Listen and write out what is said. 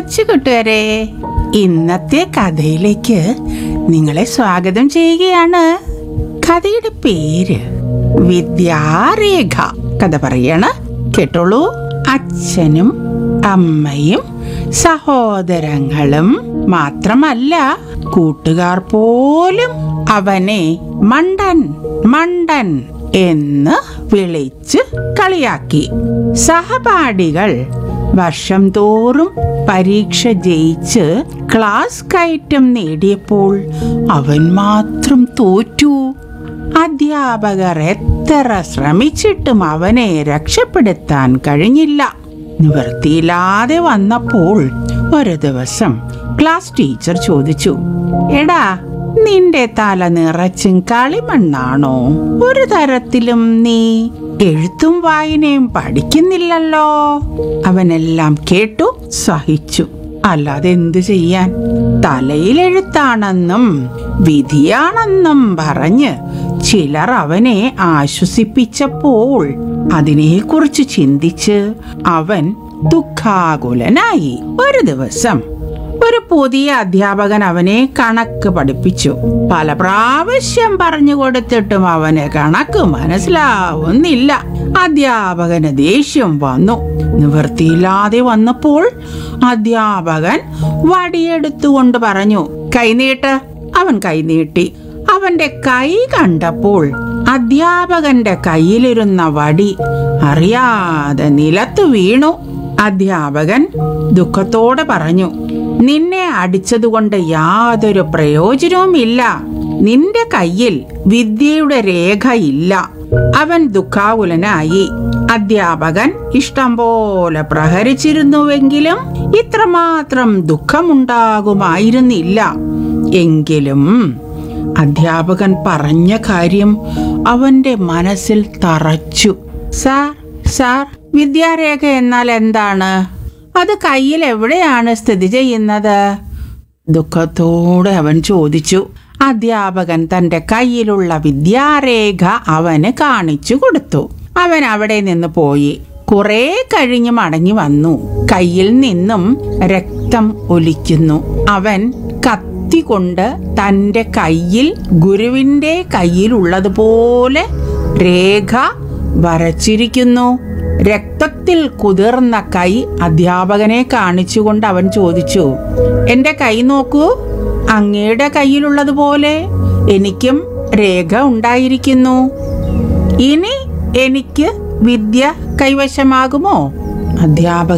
കൊച്ചു കൂട്ടുകാരെ ഇന്നത്തെ കഥയിലേക്ക് നിങ്ങളെ സ്വാഗതം ചെയ്യുകയാണ് കഥയുടെ പേര് വിദ്യാരേഖ കഥ പറയാണ് കേട്ടോളൂ അച്ഛനും അമ്മയും സഹോദരങ്ങളും മാത്രമല്ല കൂട്ടുകാർ പോലും അവനെ മണ്ടൻ മണ്ടൻ എന്ന് വിളിച്ച് കളിയാക്കി സഹപാഠികൾ വർഷം തോറും പരീക്ഷ ജയിച്ച് ക്ലാസ് കയറ്റം നേടിയപ്പോൾ അവൻ മാത്രം തോറ്റു അധ്യാപകർ എത്ര ശ്രമിച്ചിട്ടും അവനെ രക്ഷപ്പെടുത്താൻ കഴിഞ്ഞില്ല നിവൃത്തിയില്ലാതെ വന്നപ്പോൾ ഒരു ദിവസം ക്ലാസ് ടീച്ചർ ചോദിച്ചു എടാ നിന്റെ തല നിറച്ചും കളിമണ്ണാണോ ഒരു തരത്തിലും നീ എഴുത്തും വായനയും പഠിക്കുന്നില്ലല്ലോ അവനെല്ലാം കേട്ടു സഹിച്ചു അല്ലാതെ എന്തു ചെയ്യാൻ തലയിൽ എഴുത്താണെന്നും വിധിയാണെന്നും പറഞ്ഞ് ചിലർ അവനെ ആശ്വസിപ്പിച്ചപ്പോൾ അതിനെക്കുറിച്ച് ചിന്തിച്ച് അവൻ ദുഃഖാകുലനായി ഒരു ദിവസം ഒരു പുതിയ അധ്യാപകൻ അവനെ കണക്ക് പഠിപ്പിച്ചു പല പ്രാവശ്യം പറഞ്ഞു കൊടുത്തിട്ടും അവന് കണക്ക് മനസ്സിലാവുന്നില്ല അധ്യാപകന് ദേഷ്യം വന്നു നിവൃത്തിയില്ലാതെ വന്നപ്പോൾ അധ്യാപകൻ വടിയെടുത്തുകൊണ്ട് പറഞ്ഞു കൈനീട്ട് അവൻ കൈനീട്ടി അവന്റെ കൈ കണ്ടപ്പോൾ അധ്യാപകന്റെ കയ്യിലിരുന്ന വടി അറിയാതെ നിലത്ത് വീണു അധ്യാപകൻ ദുഃഖത്തോടെ പറഞ്ഞു നിന്നെ അടിച്ചതുകൊണ്ട് യാതൊരു പ്രയോജനവുമില്ല നിന്റെ കയ്യിൽ വിദ്യയുടെ രേഖയില്ല അവൻ ദുഃഖാകുലനായി അധ്യാപകൻ ഇഷ്ടം പോലെ പ്രഹരിച്ചിരുന്നുവെങ്കിലും ഇത്രമാത്രം ദുഃഖമുണ്ടാകുമായിരുന്നില്ല എങ്കിലും അധ്യാപകൻ പറഞ്ഞ കാര്യം അവന്റെ മനസ്സിൽ തറച്ചു സാർ സാർ വിദ്യാരേഖ എന്നാൽ എന്താണ് അത് കയ്യിൽ എവിടെയാണ് സ്ഥിതി ചെയ്യുന്നത് ദുഃഖത്തോടെ അവൻ ചോദിച്ചു അധ്യാപകൻ തന്റെ കയ്യിലുള്ള വിദ്യാരേഖ അവന് കാണിച്ചു കൊടുത്തു അവൻ അവിടെ നിന്ന് പോയി കുറെ കഴിഞ്ഞ് മടങ്ങി വന്നു കയ്യിൽ നിന്നും രക്തം ഒലിക്കുന്നു അവൻ കത്തി കൊണ്ട് തന്റെ കയ്യിൽ ഗുരുവിന്റെ കയ്യിലുള്ളതുപോലെ രേഖ വരച്ചിരിക്കുന്നു രക്തത്തിൽ കുതിർന്ന കൈ അധ്യാപകനെ കാണിച്ചുകൊണ്ട് അവൻ ചോദിച്ചു എന്റെ കൈ നോക്കൂ അങ്ങയുടെ കയ്യിലുള്ളതുപോലെ എനിക്കും രേഖ ഉണ്ടായിരിക്കുന്നു ഇനി എനിക്ക് വിദ്യ കൈവശമാകുമോ അധ്യാപകൻ